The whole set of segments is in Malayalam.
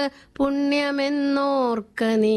പുണ്യമെന്നോർക്ക നീ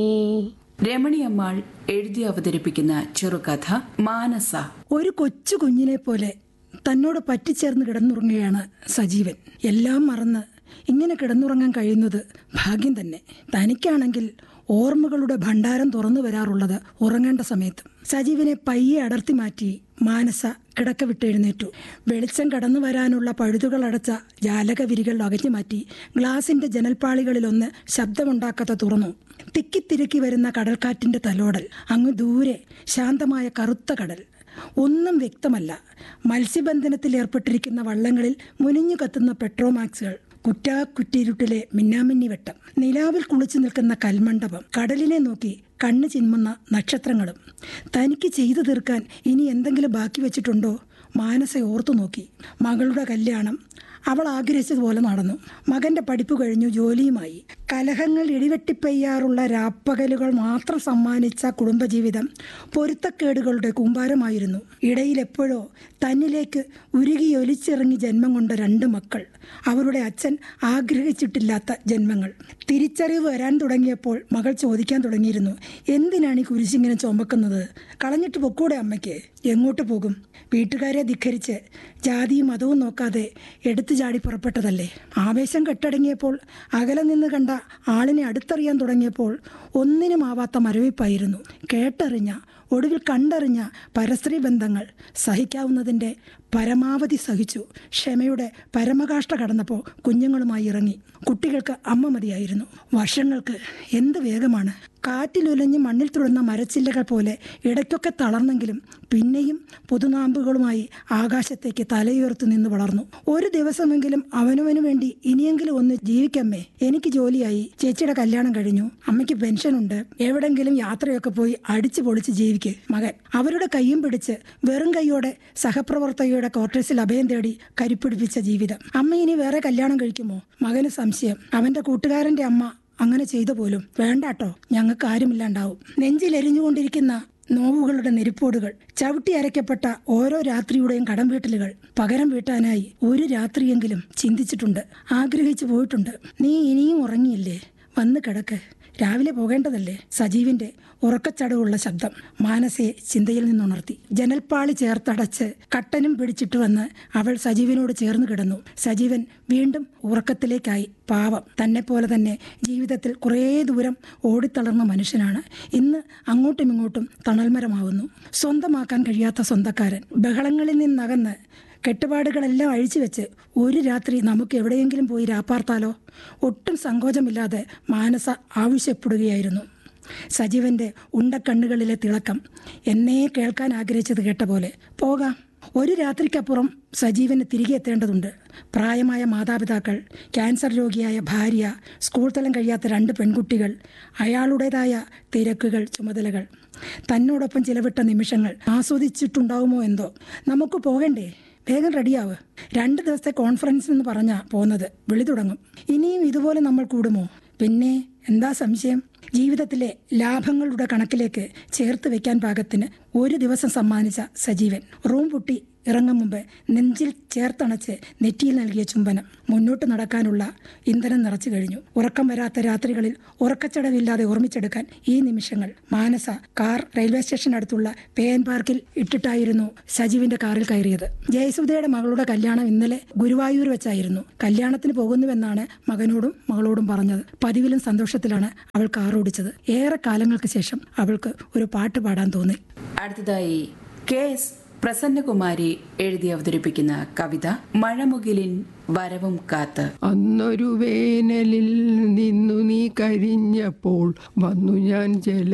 രമണിയമ്മാൾ എഴുതി അവതരിപ്പിക്കുന്ന ചെറുകഥ മാനസ ഒരു കൊച്ചു കുഞ്ഞിനെ പോലെ തന്നോട് പറ്റിച്ചേർന്ന് കിടന്നുറങ്ങുകയാണ് സജീവൻ എല്ലാം മറന്ന് ഇങ്ങനെ കിടന്നുറങ്ങാൻ കഴിയുന്നത് ഭാഗ്യം തന്നെ തനിക്കാണെങ്കിൽ ഓർമ്മകളുടെ ഭണ്ഡാരം തുറന്നു വരാറുള്ളത് ഉറങ്ങേണ്ട സമയത്ത് സജീവനെ പയ്യെ അടർത്തി മാറ്റി മാനസ കിടക്ക വിട്ടെഴുന്നേറ്റു വെളിച്ചം കടന്നു വരാനുള്ള പഴുതുകൾ അടച്ച ജാലകവിരികൾ അകഞ്ഞു മാറ്റി ഗ്ലാസിന്റെ ജനൽപ്പാളികളിലൊന്ന് ശബ്ദമുണ്ടാക്കാത്ത തുറന്നു തിക്കിത്തിരക്കി വരുന്ന കടൽക്കാറ്റിന്റെ തലോടൽ അങ്ങ് ദൂരെ ശാന്തമായ കറുത്ത കടൽ ഒന്നും വ്യക്തമല്ല മത്സ്യബന്ധനത്തിൽ ഏർപ്പെട്ടിരിക്കുന്ന വള്ളങ്ങളിൽ മുനിഞ്ഞു കത്തുന്ന പെട്രോമാക്സുകൾ കുറ്റാക്കുറ്റിരുട്ടിലെ മിന്നാമിന്നി വെട്ടം നിലാവിൽ കുളിച്ചു നിൽക്കുന്ന കൽമണ്ഡപം കടലിനെ നോക്കി കണ്ണു ചിമ്മുന്ന നക്ഷത്രങ്ങളും തനിക്ക് ചെയ്തു തീർക്കാൻ ഇനി എന്തെങ്കിലും ബാക്കി വെച്ചിട്ടുണ്ടോ മാനസ ഓർത്തു നോക്കി മകളുടെ കല്യാണം അവൾ ആഗ്രഹിച്ചതുപോലെ നടന്നു മകന്റെ പഠിപ്പ് കഴിഞ്ഞു ജോലിയുമായി കലഹങ്ങൾ ഇടിവെട്ടിപ്പെയ്യാറുള്ള രാപ്പകലുകൾ മാത്രം സമ്മാനിച്ച കുടുംബജീവിതം പൊരുത്തക്കേടുകളുടെ കൂമ്പാരമായിരുന്നു ഇടയിൽ എപ്പോഴോ തന്നിലേക്ക് ഉരുകിയൊലിച്ചിറങ്ങി ജന്മം കൊണ്ട രണ്ട് മക്കൾ അവരുടെ അച്ഛൻ ആഗ്രഹിച്ചിട്ടില്ലാത്ത ജന്മങ്ങൾ തിരിച്ചറിവ് വരാൻ തുടങ്ങിയപ്പോൾ മകൾ ചോദിക്കാൻ തുടങ്ങിയിരുന്നു എന്തിനാണ് ഈ കുരിശിങ്ങനെ ചുമക്കുന്നത് കളഞ്ഞിട്ട് പൊക്കൂടെ അമ്മയ്ക്ക് എങ്ങോട്ട് പോകും വീട്ടുകാരെ ധിഖരിച്ച് ജാതിയും മതവും നോക്കാതെ എടുത്തു ചാടി പുറപ്പെട്ടതല്ലേ ആവേശം കെട്ടടങ്ങിയപ്പോൾ അകലെ നിന്ന് കണ്ട ആളിനെ അടുത്തറിയാൻ തുടങ്ങിയപ്പോൾ ഒന്നിനുമാവാത്ത മരവിപ്പായിരുന്നു കേട്ടറിഞ്ഞ ഒടുവിൽ കണ്ടറിഞ്ഞ പരസ്ത്രീ ബന്ധങ്ങൾ സഹിക്കാവുന്നതിൻ്റെ പരമാവധി സഹിച്ചു ക്ഷമയുടെ പരമകാഷ്ഠ കടന്നപ്പോൾ കുഞ്ഞുങ്ങളുമായി ഇറങ്ങി കുട്ടികൾക്ക് അമ്മ മതിയായിരുന്നു വർഷങ്ങൾക്ക് എന്ത് വേഗമാണ് കാറ്റിലുലഞ്ഞ് മണ്ണിൽ തുടുന്ന മരച്ചില്ലകൾ പോലെ ഇടയ്ക്കൊക്കെ തളർന്നെങ്കിലും പിന്നെയും പുതുനാമ്പുകളുമായി ആകാശത്തേക്ക് തലയുയർത്തു നിന്ന് വളർന്നു ഒരു ദിവസമെങ്കിലും അവനവന് വേണ്ടി ഇനിയെങ്കിലും ഒന്ന് ജീവിക്കമ്മേ എനിക്ക് ജോലിയായി ചേച്ചിയുടെ കല്യാണം കഴിഞ്ഞു അമ്മയ്ക്ക് പെൻഷനുണ്ട് എവിടെങ്കിലും യാത്രയൊക്കെ പോയി അടിച്ചു പൊളിച്ച് ജീവിക്ക് മകൻ അവരുടെ കയ്യും പിടിച്ച് വെറും കൈയോടെ സഹപ്രവർത്തകയുടെ ക്വാർട്ടേഴ്സിൽ അഭയം തേടി കരിപ്പിടിപ്പിച്ച ജീവിതം അമ്മ ഇനി വേറെ കല്യാണം കഴിക്കുമോ മകന് സംശയം അവന്റെ കൂട്ടുകാരന്റെ അമ്മ അങ്ങനെ ചെയ്തു പോലും വേണ്ടാട്ടോ ഞങ്ങൾക്ക് ആരുമില്ലാണ്ടാവും നെഞ്ചിലെരിഞ്ഞുകൊണ്ടിരിക്കുന്ന നോവുകളുടെ നെരിപ്പോടുകൾ ചവിട്ടി അരയ്ക്കപ്പെട്ട ഓരോ രാത്രിയുടെയും കടം വീട്ടലുകൾ പകരം വീട്ടാനായി ഒരു രാത്രിയെങ്കിലും ചിന്തിച്ചിട്ടുണ്ട് ആഗ്രഹിച്ചു പോയിട്ടുണ്ട് നീ ഇനിയും ഉറങ്ങിയില്ലേ വന്ന് കിടക്ക് രാവിലെ പോകേണ്ടതല്ലേ സജീവിന്റെ ഉറക്കച്ചടവുള്ള ശബ്ദം മാനസയെ ചിന്തയിൽ നിന്നുണർത്തി ജനൽപ്പാളി ചേർത്തടച്ച് കട്ടനും പിടിച്ചിട്ട് വന്ന് അവൾ സജീവനോട് ചേർന്ന് കിടന്നു സജീവൻ വീണ്ടും ഉറക്കത്തിലേക്കായി പാവം തന്നെ പോലെ തന്നെ ജീവിതത്തിൽ കുറേ ദൂരം ഓടിത്തളർന്ന മനുഷ്യനാണ് ഇന്ന് അങ്ങോട്ടും ഇങ്ങോട്ടും തണൽമരമാവുന്നു സ്വന്തമാക്കാൻ കഴിയാത്ത സ്വന്തക്കാരൻ ബഹളങ്ങളിൽ നിന്നകന്ന് കെട്ടുപാടുകളെല്ലാം അഴിച്ചു വെച്ച് ഒരു രാത്രി നമുക്ക് എവിടെയെങ്കിലും പോയി രാപ്പാർത്താലോ ഒട്ടും സങ്കോചമില്ലാതെ മാനസ ആവശ്യപ്പെടുകയായിരുന്നു സജീവന്റെ ഉണ്ടക്കണ്ണുകളിലെ തിളക്കം എന്നേ കേൾക്കാൻ ആഗ്രഹിച്ചത് കേട്ട പോലെ പോകാം ഒരു രാത്രിക്കപ്പുറം സജീവന് തിരികെ എത്തേണ്ടതുണ്ട് പ്രായമായ മാതാപിതാക്കൾ ക്യാൻസർ രോഗിയായ ഭാര്യ സ്കൂൾ തലം കഴിയാത്ത രണ്ട് പെൺകുട്ടികൾ അയാളുടേതായ തിരക്കുകൾ ചുമതലകൾ തന്നോടൊപ്പം ചിലവിട്ട നിമിഷങ്ങൾ ആസ്വദിച്ചിട്ടുണ്ടാവുമോ എന്തോ നമുക്ക് പോകണ്ടേ വേഗം റെഡിയാവ് രണ്ട് ദിവസത്തെ കോൺഫറൻസ് എന്ന് പറഞ്ഞാ പോന്നത് വിളി തുടങ്ങും ഇനിയും ഇതുപോലെ നമ്മൾ കൂടുമോ പിന്നെ എന്താ സംശയം ജീവിതത്തിലെ ലാഭങ്ങളുടെ കണക്കിലേക്ക് ചേർത്ത് വെക്കാൻ പാകത്തിന് ഒരു ദിവസം സമ്മാനിച്ച സജീവൻ റൂം പൊട്ടി ഇറങ്ങും മുമ്പ് നെഞ്ചിൽ ചേർത്തണച്ച് നെറ്റിയിൽ നൽകിയ ചുംബനം മുന്നോട്ട് നടക്കാനുള്ള ഇന്ധനം നിറച്ചു കഴിഞ്ഞു ഉറക്കം വരാത്ത രാത്രികളിൽ ഉറക്കച്ചടവില്ലാതെ ഓർമ്മിച്ചെടുക്കാൻ ഈ നിമിഷങ്ങൾ മാനസ കാർ റെയിൽവേ സ്റ്റേഷൻ അടുത്തുള്ള പേ എൻ പാർക്കിൽ ഇട്ടിട്ടായിരുന്നു സജീവിന്റെ കാറിൽ കയറിയത് ജയസുധയുടെ മകളുടെ കല്യാണം ഇന്നലെ ഗുരുവായൂർ വെച്ചായിരുന്നു കല്യാണത്തിന് പോകുന്നുവെന്നാണ് മകനോടും മകളോടും പറഞ്ഞത് പതിവിലും സന്തോഷത്തിലാണ് അവൾ കാർ ഓടിച്ചത് ഏറെ കാലങ്ങൾക്ക് ശേഷം അവൾക്ക് ഒരു പാട്ട് പാടാൻ തോന്നി അടുത്തതായി കെ എസ് പ്രസന്നകുമാരി എഴുതി അവതരിപ്പിക്കുന്ന കവിത മഴമുകിലിൻ വരവും കാത്ത് അന്നൊരു വേനലിൽ നിന്നു നീ കരിഞ്ഞപ്പോൾ വന്നു ഞാൻ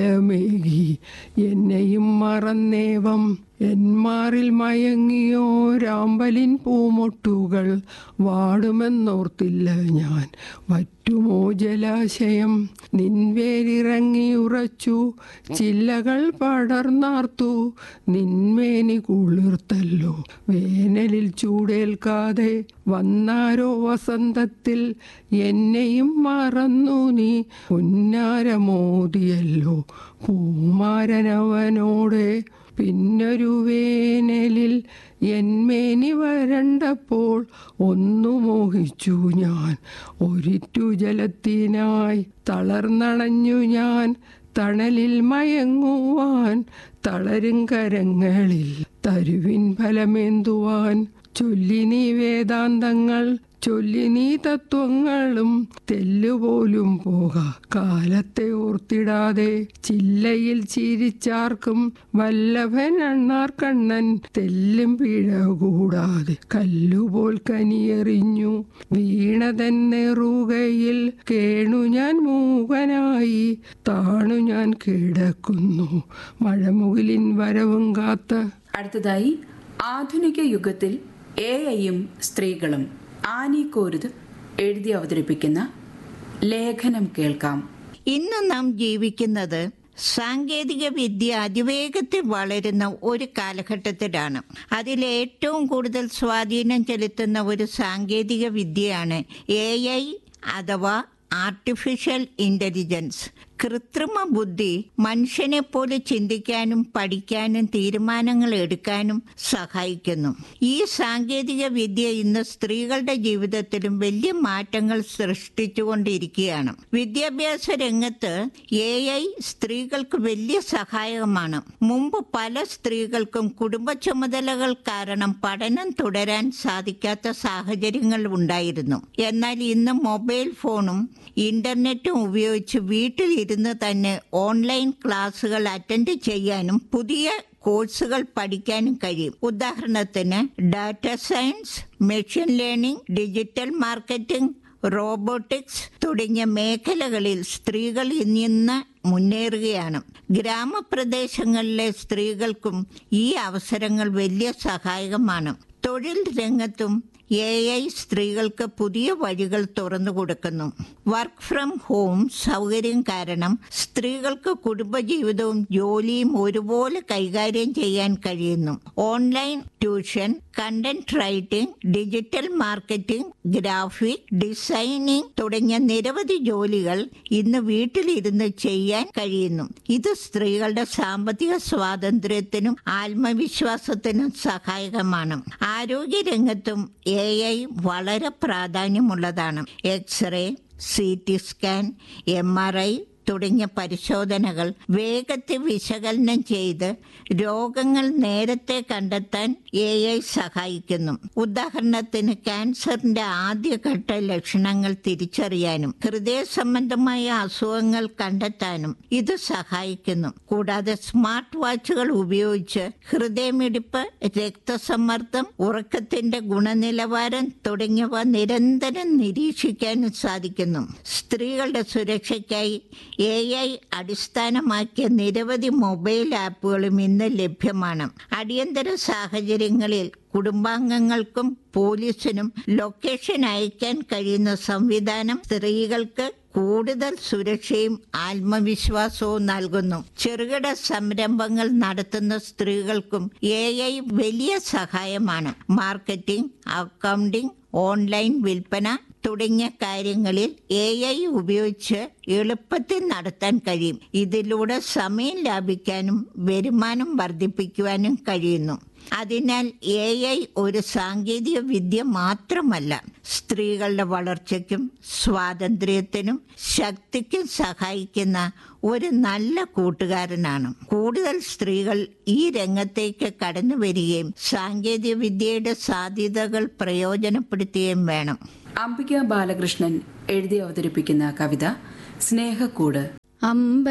ജലമേകി എന്നെയും മറന്നേവം എന്മാറിൽ മയങ്ങിയോ രാമ്പലിൻ പൂമൊട്ടുകൾ വാടുമെന്നോർത്തില്ല ഞാൻ വറ്റുമോ ജലാശയം നിൻവേരിറങ്ങി ഉറച്ചു ചില്ലകൾ പടർന്നാർത്തു നിന്മേനി കുളിർത്തല്ലോ വേനലിൽ ചൂടേൽക്കാതെ വന്നാരോ വസന്തത്തിൽ എന്നെയും മറന്നു നീ പുന്നാരമോദിയല്ലോ പൂമാരനവനോടെ പിന്നൊരു വേനലിൽ എന്മേനി വരണ്ടപ്പോൾ ഒന്നു മോഹിച്ചു ഞാൻ ഒരിറ്റു ജലത്തിനായി തളർന്നണഞ്ഞു ഞാൻ തണലിൽ മയങ്ങുവാൻ തളരും കരങ്ങളിൽ തരുവിൻ ഫലമേന്തുവാൻ ചൊല്ലി നീ വേദാന്തങ്ങൾ ചൊല്ലി നീ തത്വങ്ങളും തെല്ലുപോലും പോക കാലത്തെ ഓർത്തിടാതെ ചില്ലയിൽ ചിരിച്ചാർക്കും വല്ലഭൻ അണ്ണാർക്കണ്ണൻ തെല്ലും പിഴ കൂടാതെ കല്ലുപോൽ കനിയെറിഞ്ഞു വീണതൻ നെറുകയിൽ കേണു ഞാൻ മൂകനായി താണു ഞാൻ കിടക്കുന്നു മഴമുകിലിൻ വരവും കാത്ത് അടുത്തതായി ആധുനിക യുഗത്തിൽ എ ഐയും സ്ത്രീകളും ആനി കോരുത് എഴുതി അവതരിപ്പിക്കുന്ന ലേഖനം കേൾക്കാം ഇന്ന് നാം ജീവിക്കുന്നത് സാങ്കേതിക വിദ്യ അതിവേഗത്തിൽ വളരുന്ന ഒരു കാലഘട്ടത്തിലാണ് അതിൽ ഏറ്റവും കൂടുതൽ സ്വാധീനം ചെലുത്തുന്ന ഒരു സാങ്കേതിക വിദ്യയാണ് എ ഐ അഥവാ ആർട്ടിഫിഷ്യൽ ഇന്റലിജൻസ് കൃത്രിമ ബുദ്ധി മനുഷ്യനെ പോലെ ചിന്തിക്കാനും പഠിക്കാനും തീരുമാനങ്ങൾ എടുക്കാനും സഹായിക്കുന്നു ഈ സാങ്കേതിക വിദ്യ ഇന്ന് സ്ത്രീകളുടെ ജീവിതത്തിലും വലിയ മാറ്റങ്ങൾ സൃഷ്ടിച്ചുകൊണ്ടിരിക്കുകയാണ് വിദ്യാഭ്യാസ രംഗത്ത് എ ഐ സ്ത്രീകൾക്ക് വലിയ സഹായകമാണ് മുമ്പ് പല സ്ത്രീകൾക്കും കുടുംബ ചുമതലകൾ കാരണം പഠനം തുടരാൻ സാധിക്കാത്ത സാഹചര്യങ്ങൾ ഉണ്ടായിരുന്നു എന്നാൽ ഇന്ന് മൊബൈൽ ഫോണും ഇന്റർനെറ്റും ഉപയോഗിച്ച് വീട്ടിൽ ഇരുന്ന് തന്നെ ഓൺലൈൻ ക്ലാസുകൾ അറ്റൻഡ് ചെയ്യാനും പുതിയ കോഴ്സുകൾ പഠിക്കാനും കഴിയും ഉദാഹരണത്തിന് data science machine learning digital marketing robotics തുടങ്ങിയ മേഖലകളിൽ സ്ത്രീകൾ ഇന്ന് മുന്നേറുകയാണ് ഗ്രാമപ്രദേശങ്ങളിലെ സ്ത്രീകൾക്കും ഈ അവസരങ്ങൾ വലിയ സഹായകമാണ് തൊഴിൽ രംഗത്തും എ ഐ സ്ത്രീകൾക്ക് പുതിയ വഴികൾ തുറന്നു കൊടുക്കുന്നു വർക്ക് ഫ്രം ഹോം സൗകര്യം കാരണം സ്ത്രീകൾക്ക് കുടുംബജീവിതവും ജോലിയും ഒരുപോലെ കൈകാര്യം ചെയ്യാൻ കഴിയുന്നു online tuition content writing digital marketing graphic designing തുടങ്ങിയ നിരവധി ജോലികൾ ഇന്ന് വീട്ടിലിരുന്ന് ചെയ്യാൻ കഴിയുന്നു ഇത് സ്ത്രീകളുടെ സാമ്പത്തിക സ്വാതന്ത്ര്യത്തിനും ആത്മവിശ്വാസത്തിനും സഹായകമാണ് ആരോഗ്യ രംഗത്തും എ ഐ വളരെ പ്രാധാന്യമുള്ളതാണ് x-ray C T scan M R I തുടങ്ങിയ പരിശോധനകൾ വേഗത്തിൽ വിശകലനം ചെയ്ത് രോഗങ്ങൾ നേരത്തെ കണ്ടെത്താൻ എ ഐ സഹായിക്കുന്നു ഉദാഹരണത്തിന് ക്യാൻസറിന്റെ ആദ്യഘട്ട ലക്ഷണങ്ങൾ തിരിച്ചറിയാനും ഹൃദയ സംബന്ധമായ അസുഖങ്ങൾ കണ്ടെത്താനും ഇത് സഹായിക്കുന്നു കൂടാതെ സ്മാർട്ട് വാച്ചുകൾ ഉപയോഗിച്ച് ഹൃദയമിടിപ്പ് രക്തസമ്മർദ്ദം ഉറക്കത്തിന്റെ ഗുണനിലവാരം തുടങ്ങിയവ നിരന്തരം നിരീക്ഷിക്കാനും സാധിക്കുന്നു സ്ത്രീകളുടെ സുരക്ഷയ്ക്കായി എ ഐ അടിസ്ഥാനമാക്കിയ നിരവധി മൊബൈൽ ആപ്പുകളും ഇന്ന് ലഭ്യമാണ് അടിയന്തര സാഹചര്യങ്ങളിൽ കുടുംബാംഗങ്ങൾക്കും പോലീസിനും ലൊക്കേഷൻ അയക്കാൻ കഴിയുന്ന സംവിധാനം സ്ത്രീകൾക്ക് കൂടുതൽ സുരക്ഷയും ആത്മവിശ്വാസവും നൽകുന്നു ചെറുകിട സംരംഭങ്ങൾ നടത്തുന്ന സ്ത്രീകൾക്കും എ ഐ വലിയ സഹായമാണ് മാർക്കറ്റിംഗ് അക്കൗണ്ടിംഗ് ഓൺലൈൻ വിൽപ്പന തുടങ്ങിയ കാര്യങ്ങളിൽ എ ഐ ഉപയോഗിച്ച് എളുപ്പത്തിൽ നടത്താൻ കഴിയും ഇതിലൂടെ സമയം ലാഭിക്കാനും വരുമാനം വർദ്ധിപ്പിക്കുവാനും കഴിയുന്നു അതിനാൽ എ ഐ ഒരു സാങ്കേതിക വിദ്യ മാത്രമല്ല സ്ത്രീകളുടെ വളർച്ചയ്ക്കും സ്വാതന്ത്ര്യത്തിനും ശക്തിക്കും സഹായിക്കുന്ന ഒരു നല്ല കൂട്ടുകാരനാണ് കൂടുതൽ സ്ത്രീകൾ ഈ രംഗത്തേക്ക് കടന്നു വരികയും സാങ്കേതിക വിദ്യയുടെ സാധ്യതകൾ പ്രയോജനപ്പെടുത്തുകയും വേണം അംബിക ബാലകൃഷ്ണൻ എഴുതി അവതരിപ്പിക്കുന്ന കവിത സ്നേഹക്കൂട് അമ്പ